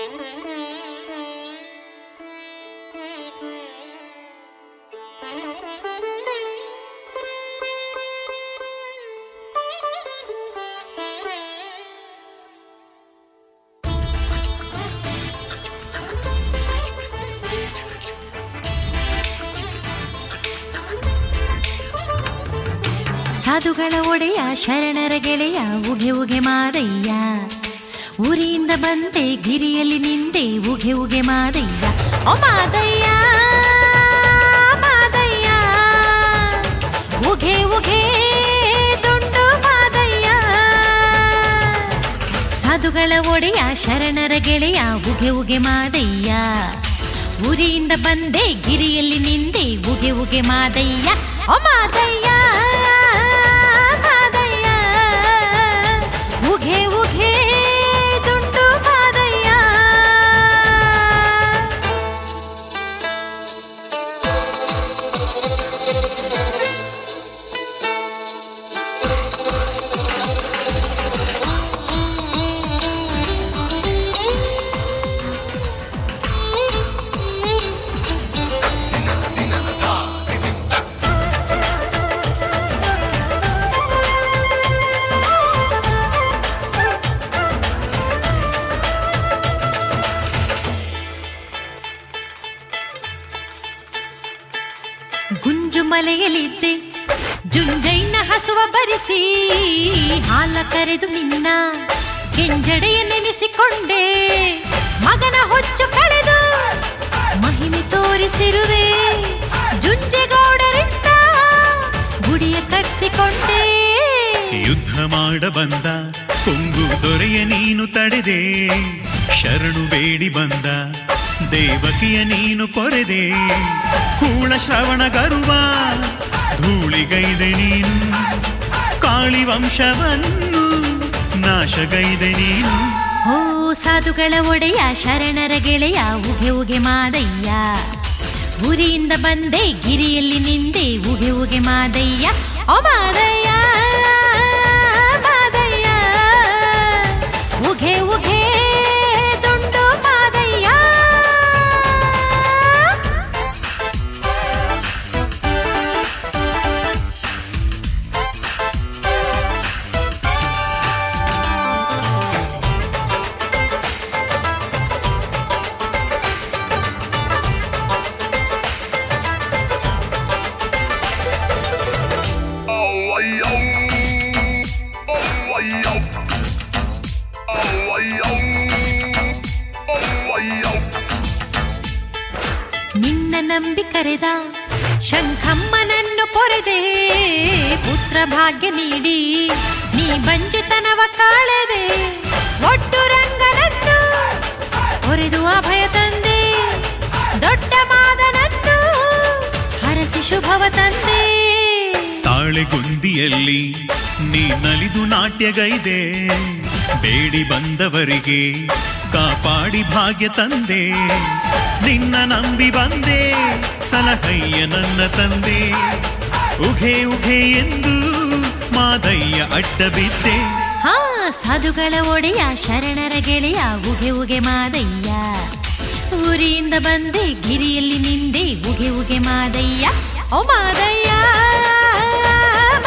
ಸಾಧುಗಳ ಒಡೆಯ ಶರಣರ ಗೆಳೆಯ ಉಗೆ ಉಗೆ ಮಾದಯ್ಯ ಊರಿಯಿಂದ ಬಂದೆ ಗಿರಿಯಲ್ಲಿ ನಿಂದೆ ಉಗೆ ಉಗೆ ಮಾದಯ್ಯ ಓ ಮಾದಯ್ಯ ಮಾದಯ್ಯ ಉಗೆ ಉಗೆ ದುಂಡು ಮಾದಯ್ಯ ಸಾಧುಗಳ ಒಡೆಯ ಶರಣರ ಗೆಳೆಯ ಉಗೆ ಉಗೆ ಮಾದಯ್ಯ ಊರಿಯಿಂದ ಬಂದೆ ಗಿರಿಯಲ್ಲಿ ನಿಂದೆ ಉಗೆ ಉಗೆ ಮಾದಯ್ಯ ಓ ಮಾದಯ್ಯ ಮಾದಯ್ಯ ಉಗೆ ಉಗೆ ದುಂಡು ಮಾದಯ್ಯ ಗುಂಜು ಮಲೆಯಲಿದ್ದೆ ಜುಂಜೈನ ಹಸುವ ಬರಿಸಿ ಹಾಲ ಕರೆದು ನಿನ್ನ ಕೆಂಜಡೆಯ ನೆನೆಸಿಕೊಂಡೆ ಮಗನ ಹೊಚ್ಚು ಕಳೆದು ಮಹಿಮೆ ತೋರಿಸಿರುವೆ ಜುಂಜೆಗೌಡರಿಂದ ಗುಡಿಯ ಕಟ್ಟಿಕೊಂಡೆ ಯುದ್ಧ ಮಾಡ ಬಂದ ಕೊಂಗು ದೊರೆಯ ನೀನು ತಡೆದೆ ಶರಣು ಬೇಡಿ ಬಂದ ದೇವಕಿಯ ನೀನು ಕೊರೆದೆ ಕೂಳ ಶ್ರವಣ ಗರ್ವ ಧೂಳಿಗೈದೆ ನೀನು ಕಾಳಿ ವಂಶವನ್ನು ನಾಶಗೈದೆ ನೀನು ಓ ಸಾಧುಗಳ ಒಡೆಯ ಶರಣರ ಗೆಳೆಯ ಉಗೆ ಉಗೆ ಮಾದಯ್ಯ ಊರಿಯಿಂದ ಬಂದೆ ಗಿರಿಯಲ್ಲಿ ನಿಂದೆ ಉಗೆ ಉಗೆ ಮಾದಯ್ಯ ಓ ಮಾದಯ್ಯ ಮಾದಯ್ಯ ಉಗೆ ಉಗೆ ದುಂಡು ಮಾದಯ್ಯ ನಿನ್ನ ನಂಬಿ ಕರೆದ ಶಂಖಮ್ಮನನ್ನು ಪೊರೆದೆ ಪುತ್ರ ಭಾಗ್ಯ ನೀಡಿ ನೀ ಬಂಜುತನವ ಕಾಳೆದೆ ಒಟ್ಟು ರಂಗನನ್ನು ಹೊರೆದು ಅಭಯ ತಂದೆ ದೊಡ್ಡ ಮಾದನನ್ನು ಹರಸಿ ಶುಭವ ತಂದೆ ತಾಳೆಗುಂದಿಯಲ್ಲಿ ನೀ ನಲಿದು ನಾಟ್ಯಗೈದೆ ಬೇಡಿ ಬಂದವರಿಗೆ ಕಾಪಾಡಿ ಭಾಗ್ಯ ತಂದೆ ನಿನ್ನ ನಂಬಿ ಬಂದೆ ಸಲಹಯ್ಯ ನನ್ನ ತಂದೆ ಉಘೆ ಉಘೆ ಎಂದು ಮಾದಯ್ಯ ಅಡ್ಡ ಬಿದ್ದೆ ಹಾ ಸಾಧುಗಳ ಒಡೆಯ ಶರಣರ ಗೆಳೆಯ ಉಗೆ ಉಗೆ ಮಾದಯ್ಯ ಊರಿಯಿಂದ ಬಂದೆ ಗಿರಿಯಲ್ಲಿ ನಿಂದೆ ಉಗೆ ಉಗೆ ಮಾದಯ್ಯ ಓ ಮಾದಯ್ಯ